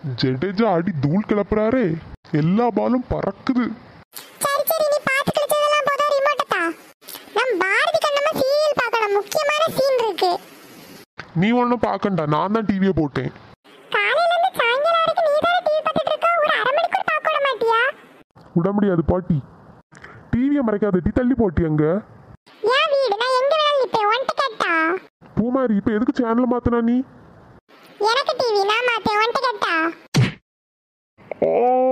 ஜடேஜா அடி தூள் கிளப்புறாரே எல்லா பாலும் பறக்குது சரி சரி நீ பார்த்து கிழிச்சதெல்லாம் போதும் ரிமோட்டை தா நம் பாரதி கண்ணம்மா சீரியல் பார்க்கணும் முக்கியமான சீன் இருக்கு நீ ஒன்றும் பார்க்கண்டா நான் தான் டிவியை போட்டேன் காலையில இருந்து சாயங்காலம் வரைக்கும் நீ தானே டிவி பார்த்துட்டு இருக்க ஒரு அரை மணிக்கூர் பார்க்க விட மாட்டியா விட முடியாது பாட்டி டிவியை மறைக்காதடி தள்ளி போட்டி அங்க ஏன் வீடு நான் எங்க வேணாலும் நிப்பேன் ஒன்ட்ட கேட்டா பூமாரி இப்போ எதுக்கு சேனல் மாத்தினா நீ எனக்கு டிவி நான் மாத்தேன் ஒன்ட்ட கேட்டா ஓ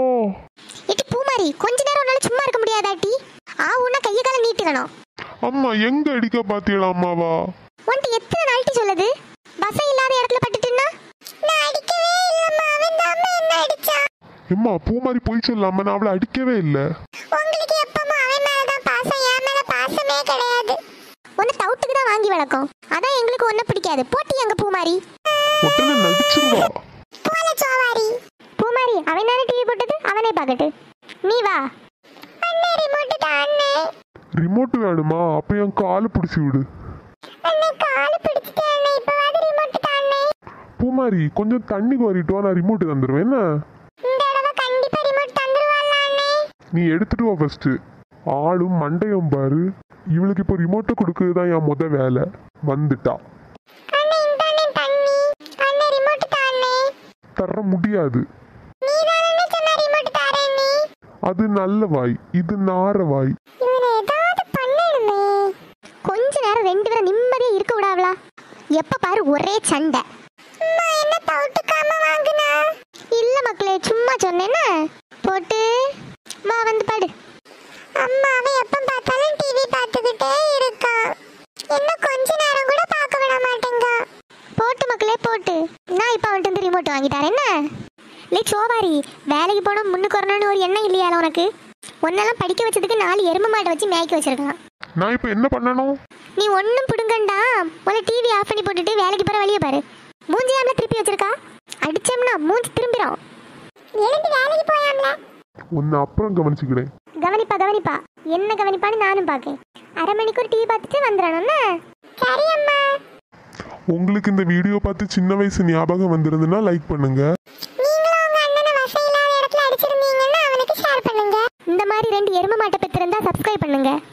இட்டு பூமாரி கொஞ்ச நேரம் உன்னால சும்மா இருக்க முடியாதாட்டி ஆ உன்ன கைய கால நீட்டுக்கணும் அம்மா எங்க அடிக்க பாத்தீங்களா அம்மாவா உன்ட்ட எத்தனை நாள்ட்டி சொல்லுது பஸ் இல்லாத இடத்துல பட்டுட்டுன்னா நான் அடிக்கவே இல்லம்மா அவன் தான் என்ன அடிச்சான் எம்மா பூமாரி போய் சொல்லாம நான் அவளை அடிக்கவே இல்லை உங்களுக்கு எப்பமா அவன் மேல தான் பாசம் என் மேல பாசமே கிடையாது உன்னை தவுட்டுக்கு தான் வாங்கி வளர்க்கும் அதான் எங்களுக்கு ஒன்றும் பிடிக்காது போட்டி எங்க பூமாரி உடனே நடிச்சிருவா போல சோவாரி பூமாரி அவன் தானே டிவி போட்டது அவனே பார்க்கட்டு நீ வா அண்ணே ரிமோட் தான் அண்ணே ரிமோட் வேணுமா அப்ப என் காலை பிடிச்சி விடு அண்ணே கால் பிடிச்சிட்டேன் அண்ணே இப்போ வாது ரிமோட் தான் அண்ணே பூமாரி கொஞ்சம் தண்ணி கோரிட்டு வா நான் ரிமோட் தந்துடுவேன் என்ன இந்த தடவை கண்டிப்பா ரிமோட் தந்துருவாள்ல அண்ணே நீ எடுத்துட்டு வா ஃபர்ஸ்ட் ஆளும் மண்டையும் பாரு இவளுக்கு இப்போ ரிமோட்டை கொடுக்கறது தான் என் முத வேலை வந்துட்டா அண்ணே இந்த அண்ணே தண்ணி அண்ணே ரிமோட் தான் அண்ணே தர முடியாது நீ தானே சொன்ன ரிமோட் தாரேன் நீ அது நல்ல வாய் இது நார வாய் இவனை ஏதாவது பண்ணணுமே கொஞ்ச நேரம் ரெண்டு பேரும் நிம்மதியா இருக்க விடாவளா எப்ப பாரு ஒரே சண்டை அம்மா என்ன தவுட்டுக்காம வாங்குனா இல்ல மக்களே சும்மா சொன்னேன்னா போட்டு வா வந்து பாடு அம்மா அவன் எப்ப பார்த்தாலும் டிவி பார்த்துக்கிட்டே இருக்கான் என்ன கொஞ்ச நேரம் கூட பார்க்க விட மாட்டேங்க போட்டு மக்களே போட்டு நான் இப்ப அவன்கிட்ட இருந்து ரிமோட் வாங்கி தரேன் என்ன லே சோவாரி வேலைக்கு போனா முன்னுக்கு வரணும்னு ஒரு எண்ணம் இல்லையால உனக்கு உன்னெல்லாம் படிக்க வச்சதுக்கு நாலு எருமை மாட்டை வச்சு மேய்க்க வச்சிருக்கான் நான் இப்போ என்ன பண்ணணும் நீ ஒன்றும் பிடுங்கண்டா முதல்ல டிவி ஆஃப் பண்ணி போட்டுட்டு வேலைக்கு போற வழியை பாரு மூஞ்சி ஆம்ல திருப்பி வச்சிருக்கா அடிச்சோம்னா மூஞ்சி திரும்பிடும் எழுந்து வேலைக்கு போயாம்ல உன்னை அப்புறம் கவனிச்சுக்கிறேன் கவனிப்பா கவனிப்பா என்ன கவனிப்பான்னு நானும் பார்க்கேன் அரை மணிக்கு ஒரு டிவி பார்த்துட்டு வந்துடணும்னா சரி அம்மா உங்களுக்கு இந்த வீடியோ பார்த்து சின்ன வயசு ஞாபகம் வந்திருந்துன்னா லைக் பண்ணுங்க நீங்களும் உங்க அண்ணனை வசதி இல்லாத இடத்துல அடிச்சிருந்தீங்கன்னா அவனுக்கு ஷேர் பண்ணுங்க இந்த மாதிரி ரெண்டு எருமை மாட்டை பெற்றிருந்தா சப்ஸ்கிரைப் பண்ணுங்க